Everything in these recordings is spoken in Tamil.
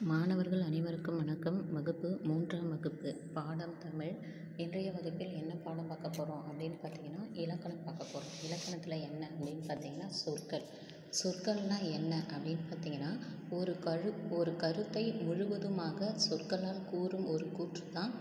மாணவர்கள் அனைவருக்கும் வணக்கம் வகுப்பு மூன்றாம் வகுப்பு பாடம் தமிழ் இன்றைய வகுப்பில் என்ன பாடம் பார்க்க போகிறோம் அப்படின்னு பார்த்தீங்கன்னா இலக்கணம் பார்க்க போகிறோம் இலக்கணத்தில் என்ன அப்படின்னு பார்த்தீங்கன்னா சொற்கள் சொற்கள்னால் என்ன அப்படின்னு பார்த்தீங்கன்னா ஒரு கரு ஒரு கருத்தை முழுவதுமாக சொற்களால் கூறும் ஒரு கூற்று தான்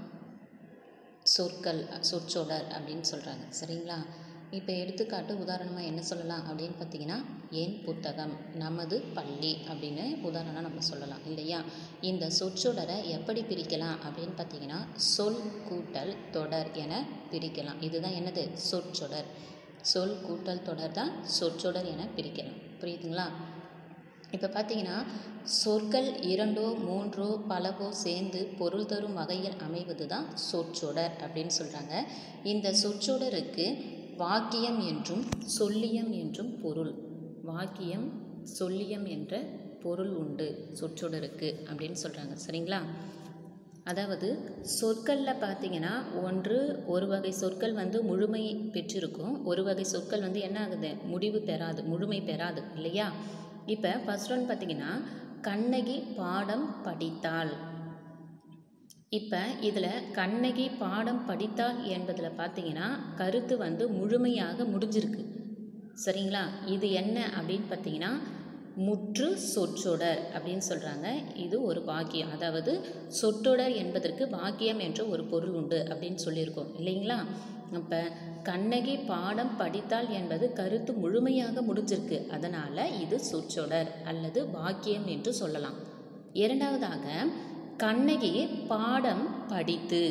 சொற்கள் சொற்றொடர் அப்படின்னு சொல்கிறாங்க சரிங்களா இப்போ எடுத்துக்காட்டு உதாரணமாக என்ன சொல்லலாம் அப்படின்னு பார்த்தீங்கன்னா என் புத்தகம் நமது பள்ளி அப்படின்னு உதாரணம் நம்ம சொல்லலாம் இல்லையா இந்த சொற்றொடரை எப்படி பிரிக்கலாம் அப்படின்னு பார்த்தீங்கன்னா சொல் கூட்டல் தொடர் என பிரிக்கலாம் இதுதான் என்னது சொற்றொடர் சொல் கூட்டல் தொடர் தான் சொற்றொடர் என பிரிக்கலாம் புரியுதுங்களா இப்போ பார்த்தீங்கன்னா சொற்கள் இரண்டோ மூன்றோ பலவோ சேர்ந்து பொருள் தரும் வகையில் அமைவது தான் சொற்றொடர் அப்படின்னு சொல்கிறாங்க இந்த சொற்றொடருக்கு வாக்கியம் என்றும் சொல்லியம் என்றும் பொருள் வாக்கியம் சொல்லியம் என்ற பொருள் உண்டு சொற்றொடருக்கு அப்படின்னு சொல்கிறாங்க சரிங்களா அதாவது சொற்களில் பார்த்தீங்கன்னா ஒன்று ஒரு வகை சொற்கள் வந்து முழுமை பெற்றிருக்கும் ஒரு வகை சொற்கள் வந்து என்ன ஆகுது முடிவு பெறாது முழுமை பெறாது இல்லையா இப்போ ஃபஸ்ட் ஒன் பார்த்தீங்கன்னா கண்ணகி பாடம் படித்தாள் இப்போ இதில் கண்ணகி பாடம் படித்தாள் என்பதில் பார்த்தீங்கன்னா கருத்து வந்து முழுமையாக முடிஞ்சிருக்கு சரிங்களா இது என்ன அப்படின்னு பார்த்தீங்கன்னா முற்று சொற்றொடர் அப்படின்னு சொல்கிறாங்க இது ஒரு வாக்கியம் அதாவது சொற்றொடர் என்பதற்கு வாக்கியம் என்ற ஒரு பொருள் உண்டு அப்படின்னு சொல்லியிருக்கோம் இல்லைங்களா அப்போ கண்ணகி பாடம் படித்தால் என்பது கருத்து முழுமையாக முடிஞ்சிருக்கு அதனால் இது சொற்றொடர் அல்லது வாக்கியம் என்று சொல்லலாம் இரண்டாவதாக கண்ணகி பாடம் படித்து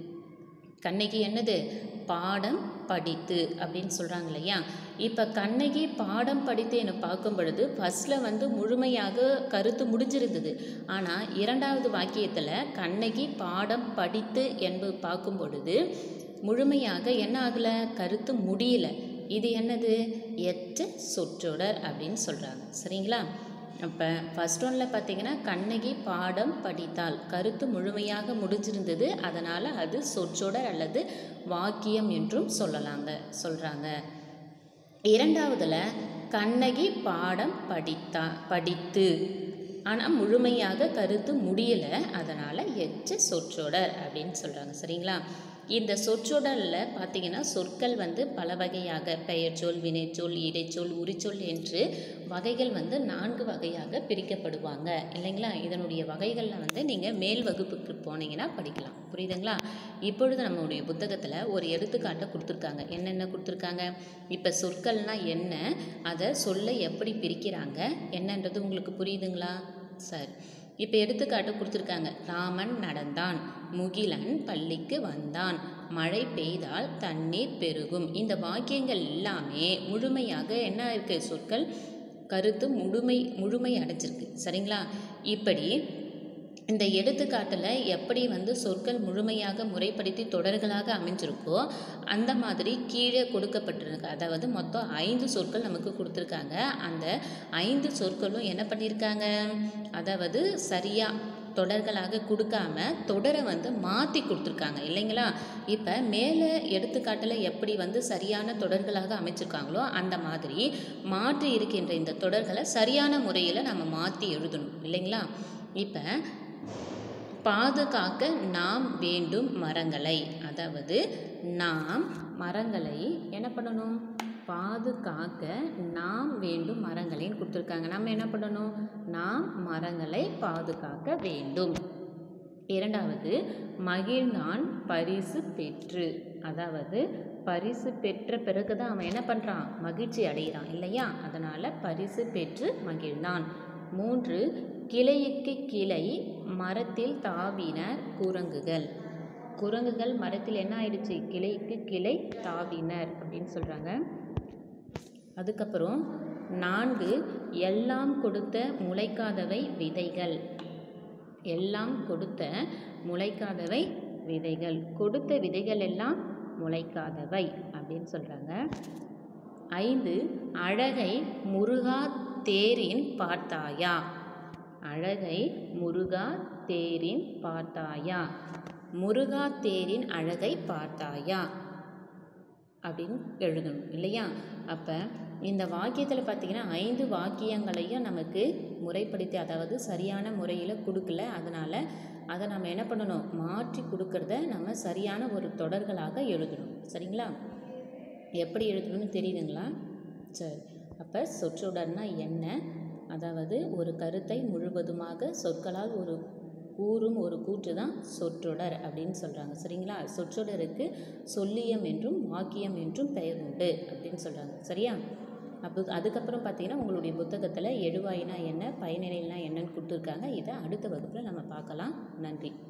கண்ணகி என்னது பாடம் படித்து அப்படின்னு சொல்கிறாங்க இல்லையா இப்போ கண்ணகி பாடம் படித்து என பார்க்கும் பொழுது ஃபஸ்ட்டில் வந்து முழுமையாக கருத்து முடிஞ்சிருந்தது ஆனால் இரண்டாவது வாக்கியத்தில் கண்ணகி பாடம் படித்து என்பது பார்க்கும் பொழுது முழுமையாக என்ன ஆகலை கருத்து முடியல இது என்னது எச்ச சொற்றொடர் அப்படின்னு சொல்கிறாங்க சரிங்களா அப்போ ஃபஸ்ட் ஒன்றில் பார்த்தீங்கன்னா கண்ணகி பாடம் படித்தால் கருத்து முழுமையாக முடிஞ்சிருந்தது அதனால் அது சொற்றொடர் அல்லது வாக்கியம் என்றும் சொல்லலாங்க சொல்கிறாங்க இரண்டாவதில் கண்ணகி பாடம் படித்தா படித்து ஆனால் முழுமையாக கருத்து முடியலை அதனால் எச்ச சொற்றொடர் அப்படின்னு சொல்கிறாங்க சரிங்களா இந்த சொற்றொடரில் பார்த்தீங்கன்னா சொற்கள் வந்து பல வகையாக பெயர்ச்சொல் வினைச்சொல் இடைச்சொல் உரிச்சொல் என்று வகைகள் வந்து நான்கு வகையாக பிரிக்கப்படுவாங்க இல்லைங்களா இதனுடைய வகைகளில் வந்து நீங்கள் மேல் வகுப்புக்கு போனீங்கன்னா படிக்கலாம் புரியுதுங்களா இப்பொழுது நம்மளுடைய புத்தகத்தில் ஒரு எடுத்துக்காட்டை கொடுத்துருக்காங்க என்னென்ன கொடுத்துருக்காங்க இப்போ சொற்கள்னால் என்ன அதை சொல்ல எப்படி பிரிக்கிறாங்க என்னன்றது உங்களுக்கு புரியுதுங்களா சரி இப்போ எடுத்துக்காட்டு கொடுத்துருக்காங்க ராமன் நடந்தான் முகிலன் பள்ளிக்கு வந்தான் மழை பெய்தால் தண்ணீர் பெருகும் இந்த வாக்கியங்கள் எல்லாமே முழுமையாக என்ன இருக்குது சொற்கள் கருத்து முழுமை முழுமை அடைஞ்சிருக்கு சரிங்களா இப்படி இந்த எடுத்துக்காட்டில் எப்படி வந்து சொற்கள் முழுமையாக முறைப்படுத்தி தொடர்களாக அமைஞ்சிருக்கோ அந்த மாதிரி கீழே கொடுக்கப்பட்டிருக்கு அதாவது மொத்தம் ஐந்து சொற்கள் நமக்கு கொடுத்துருக்காங்க அந்த ஐந்து சொற்களும் என்ன பண்ணியிருக்காங்க அதாவது சரியாக தொடர்களாக கொடுக்காம தொடரை வந்து மாற்றி கொடுத்துருக்காங்க இல்லைங்களா இப்போ மேலே எடுத்துக்காட்டில் எப்படி வந்து சரியான தொடர்களாக அமைச்சிருக்காங்களோ அந்த மாதிரி மாற்றி இருக்கின்ற இந்த தொடர்களை சரியான முறையில் நம்ம மாற்றி எழுதணும் இல்லைங்களா இப்போ பாதுகாக்க நாம் வேண்டும் மரங்களை அதாவது நாம் மரங்களை என்ன பண்ணணும் பாதுகாக்க நாம் வேண்டும் மரங்களைன்னு கொடுத்துருக்காங்க நம்ம என்ன பண்ணணும் நாம் மரங்களை பாதுகாக்க வேண்டும் இரண்டாவது மகிழ்ந்தான் பரிசு பெற்று அதாவது பரிசு பெற்ற பிறகு தான் அவன் என்ன பண்ணுறான் மகிழ்ச்சி அடைகிறான் இல்லையா அதனால் பரிசு பெற்று மகிழ்ந்தான் மூன்று கிளையுக்கு கிளை மரத்தில் தாவினர் குரங்குகள் குரங்குகள் மரத்தில் என்ன ஆயிடுச்சு கிளைக்கு கிளை தாவினர் அப்படின்னு சொல்கிறாங்க அதுக்கப்புறம் நான்கு எல்லாம் கொடுத்த முளைக்காதவை விதைகள் எல்லாம் கொடுத்த முளைக்காதவை விதைகள் கொடுத்த விதைகள் எல்லாம் முளைக்காதவை அப்படின்னு சொல்கிறாங்க ஐந்து அழகை முருகா தேரின் பார்த்தாயா அழகை முருகா தேரின் பார்த்தாயா முருகா தேரின் அழகை பார்த்தாயா அப்படின்னு எழுதணும் இல்லையா அப்போ இந்த வாக்கியத்தில் பார்த்தீங்கன்னா ஐந்து வாக்கியங்களையும் நமக்கு முறைப்படுத்தி அதாவது சரியான முறையில் கொடுக்கல அதனால் அதை நம்ம என்ன பண்ணணும் மாற்றி கொடுக்கறத நம்ம சரியான ஒரு தொடர்களாக எழுதணும் சரிங்களா எப்படி எழுதணும்னு தெரியுதுங்களா சரி அப்போ சொற்றொடர்னா என்ன அதாவது ஒரு கருத்தை முழுவதுமாக சொற்களால் ஒரு கூறும் ஒரு கூற்று தான் சொற்றொடர் அப்படின்னு சொல்கிறாங்க சரிங்களா சொற்றொடருக்கு சொல்லியம் என்றும் வாக்கியம் என்றும் பெயர் உண்டு அப்படின்னு சொல்கிறாங்க சரியா அப்போ அதுக்கப்புறம் பார்த்தீங்கன்னா உங்களுடைய புத்தகத்தில் எழுவாயினா என்ன பயனிலைனா என்னன்னு கொடுத்துருக்காங்க இதை அடுத்த வகுப்பில் நம்ம பார்க்கலாம் நன்றி